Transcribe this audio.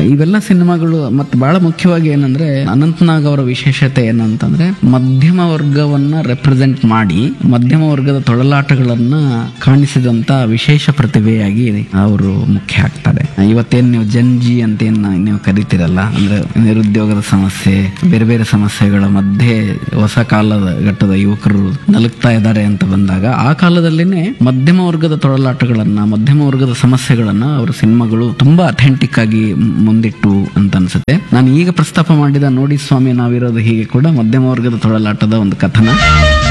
ಇವೆಲ್ಲ ಸಿನಿಮಾಗಳು ಮತ್ತೆ ಬಹಳ ಮುಖ್ಯವಾಗಿ ಏನಂದ್ರೆ ಅನಂತನಾಗ್ ಅವರ ವಿಶೇಷತೆ ಏನಂತಂದ್ರೆ ಮಧ್ಯಮ ವರ್ಗವನ್ನ ರೆಪ್ರೆಸೆಂಟ್ ಮಾಡಿ ಮಧ್ಯಮ ವರ್ಗದ ತೊಳಲಾಟಗಳನ್ನ ಕಾಣಿಸಿದಂತ ವಿಶೇಷ ಪ್ರತಿಭೆಯಾಗಿ ಅವರು ಮುಖ್ಯ ಆಗ್ತಾರೆ ಇವತ್ತೇನ್ ನೀವು ಜನ್ಜಿ ಅಂತ ಏನ್ ನೀವು ಕರಿತೀರಲ್ಲ ಅಂದ್ರೆ ನಿರುದ್ಯೋಗದ ಸಮಸ್ಯೆ ಬೇರೆ ಬೇರೆ ಸಮಸ್ಯೆಗಳ ಮಧ್ಯೆ ಹೊಸ ಕಾಲದ ಘಟ್ಟದ ಯುವಕರು ನಲುಗ್ತಾ ಇದ್ದಾರೆ ಅಂತ ಬಂದಾಗ ಆ ಕಾಲದಲ್ಲಿನೇ ಮಧ್ಯಮ ವರ್ಗದ ತೊಳಲಾಟಗಳನ್ನ ಮಧ್ಯಮ ವರ್ಗದ ಸಮಸ್ಯೆಗಳನ್ನ ಅವರ ಸಿನಿಮಾಗಳು ತುಂಬಾ ಅಥೆಂಟಿಕ್ ಆಗಿ ಮ್- ಮುಂದಿಟ್ಟು ಅಂತ ಅನ್ಸುತ್ತೆ ನಾನು ಈಗ ಪ್ರಸ್ತಾಪ ಮಾಡಿದ ನೋಡಿ ಸ್ವಾಮಿ ನಾವಿರೋದು ಹೀಗೆ ಕೂಡ ಮಧ್ಯಮ ವರ್ಗದ ತೊಳಲಾಟದ ಒಂದು ಕಥನ